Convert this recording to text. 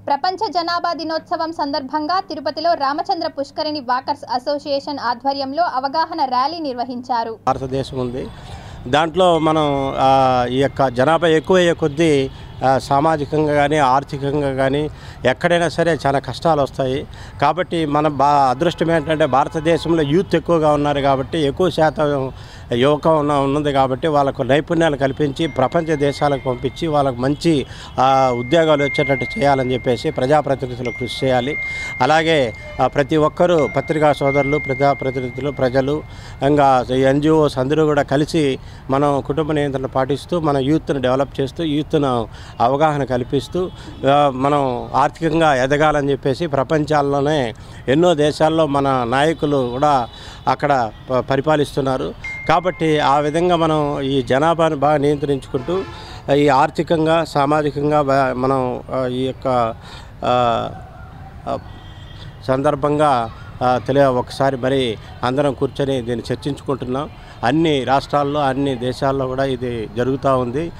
ప్రపంచ జనాభా దినోత్సవం సందర్భంగా తిరుపతిలో రామచంద్ర పుష్కరిణి వాకర్స్ అసోసియేషన్ ఆధ్వర్యంలో అవగాహన ర్యాలీ నిర్వహించారు భారతదేశం ఉంది దాంట్లో మనం ఆ, ఈ యొక్క జనాభా ఎక్కువయ్యే కొద్దీ ఆ, సామాజికంగా కానీ ఆర్థికంగా కానీ ఎక్కడైనా సరే చాలా కష్టాలు వస్తాయి కాబట్టి మన బా అదృష్టం ఏంటంటే భారతదేశంలో యూత్ ఎక్కువగా ఉన్నారు కాబట్టి ఎక్కువ శాతం యువకం ఉన్న ఉన్నది కాబట్టి వాళ్ళకు నైపుణ్యాలు కల్పించి ప్రపంచ దేశాలకు పంపించి వాళ్ళకు మంచి ఆ, ఉద్యోగాలు వచ్చేటట్టు చేయాలని చెప్పేసి ప్రజాప్రతినిధులు కృషి చేయాలి అలాగే ఆ, ప్రతి ఒక్కరూ పత్రికా సోదరులు ప్రజాప్రతినిధులు ప్రజలు ఇంకా ఎన్జిఓస్ అందరూ కూడా కలిసి మనం కుటుంబ నియంత్రణ పాటిస్తూ మన యూత్ను డెవలప్ చేస్తూ యూత్ను అవగాహన కల్పిస్తూ ఆ, మనం ఆర్థికంగా ఎదగాలని చెప్పేసి ప్రపంచాల్లోనే ఎన్నో దేశాల్లో మన నాయకులు కూడా అక్కడ ప- పరిపాలిస్తున్నారు కాబట్టి ఆ విధంగా మనం ఈ జనాభాను బాగా నియంత్రించుకుంటూ ఈ ఆర్థికంగా సామాజికంగా బా- మనం ఆ, ఈ యొక్క ఆ, ఆ, సందర్భంగా ఆ, తెలియ ఒకసారి మరి అందరం కూర్చొని దీన్ని చర్చించుకుంటున్నాం అన్ని రాష్ట్రాల్లో అన్ని దేశాల్లో కూడా ఇది జరుగుతూ ఉంది